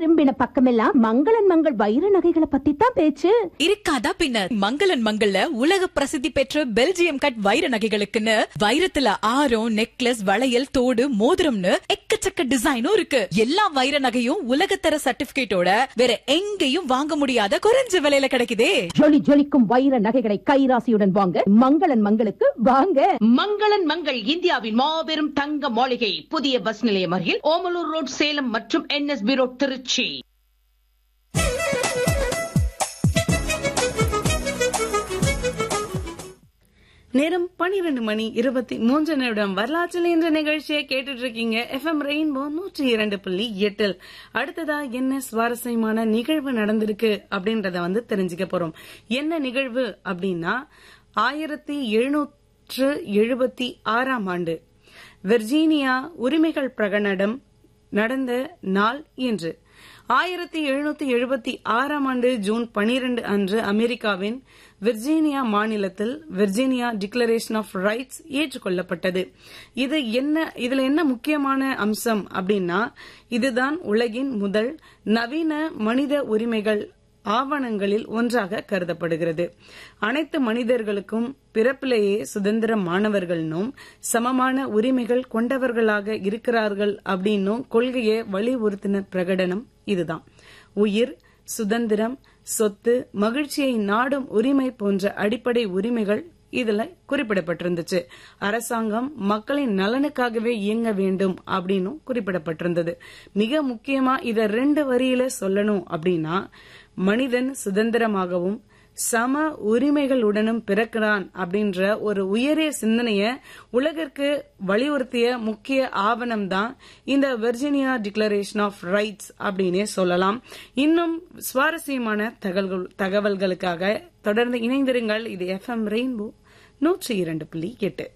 திரும்பின பக்கமெல்லாம் மங்களன் மங்கள் வைர நகைகளை பத்தி தான் பேச்சு இருக்காதா பின்ன மங்களன் மங்கள்ல உலக பிரசித்தி பெற்ற பெல்ஜியம் கட் வைர நகைகளுக்குன்னு வைரத்துல ஆரம் நெக்லஸ் வளையல் தோடு மோதிரம்னு எக்கச்சக்க டிசைனும் இருக்கு எல்லா வைர நகையும் உலகத்தர சர்டிபிகேட்டோட வேற எங்கேயும் வாங்க முடியாத குறைஞ்ச விலையில கிடைக்குதே ஜொலி ஜொலிக்கும் வைர நகைகளை கைராசியுடன் வாங்க மங்களன் மங்களுக்கு வாங்க மங்களன் மங்கள் இந்தியாவின் மாபெரும் தங்க மாளிகை புதிய பஸ் நிலையம் அருகில் ஓமலூர் ரோட் சேலம் மற்றும் என்எஸ்பி ரோட் திருச்சி நேரம் பனிரெண்டு மணி இருபத்தி மூன்று நிமிடம் வரலாற்றில் என்ற நிகழ்ச்சியை கேட்டுட்டு இருக்கீங்க எஃப்எம் ரெயின்போ நூற்றி இரண்டு புள்ளி எட்டில் அடுத்ததா என்ன சுவாரஸ்யமான நிகழ்வு நடந்திருக்கு அப்படின்றத வந்து தெரிஞ்சுக்க போறோம் என்ன நிகழ்வு அப்படின்னா ஆயிரத்தி எழுநூற்று எழுபத்தி ஆறாம் ஆண்டு வெர்ஜீனியா உரிமைகள் பிரகடனம் நடந்த நாள் என்று ஆயிரத்தி எழுநூத்தி எழுபத்தி ஆறாம் ஆண்டு ஜூன் பனிரெண்டு அன்று அமெரிக்காவின் விர்ஜீனியா மாநிலத்தில் விர்ஜீனியா டிக்ளரேஷன் ஆஃப் ரைட்ஸ் ஏற்றுக்கொள்ளப்பட்டது இது என்ன இதுல என்ன முக்கியமான அம்சம் அப்படின்னா இதுதான் உலகின் முதல் நவீன மனித உரிமைகள் ஆவணங்களில் ஒன்றாக கருதப்படுகிறது அனைத்து மனிதர்களுக்கும் பிறப்பிலேயே சுதந்திரமானவர்களும் சமமான உரிமைகள் கொண்டவர்களாக இருக்கிறார்கள் அப்படின்னும் கொள்கையை வலியுறுத்தின பிரகடனம் இதுதான் உயிர் சுதந்திரம் சொத்து மகிழ்ச்சியை நாடும் உரிமை போன்ற அடிப்படை உரிமைகள் இதுல குறிப்பிடப்பட்டிருந்துச்சு அரசாங்கம் மக்களின் நலனுக்காகவே இயங்க வேண்டும் அப்படின்னும் குறிப்பிடப்பட்டிருந்தது மிக முக்கியமா இத ரெண்டு வரியில சொல்லணும் அப்படின்னா மனிதன் சுதந்திரமாகவும் சம உரிமைகளுடனும் பிறக்கிறான் அப்படின்ற ஒரு உயரிய சிந்தனைய உலகிற்கு வலியுறுத்திய முக்கிய ஆவணம் தான் இந்த வெர்ஜினியா டிக்ளரேஷன் ஆஃப் ரைட்ஸ் அப்படின்னே சொல்லலாம் இன்னும் சுவாரஸ்யமான தகவல்கள் தகவல்களுக்காக தொடர்ந்து இணைந்திருங்கள் இது எஃப்எம் ரெயின்போ நூற்றி இரண்டு புள்ளி எட்டு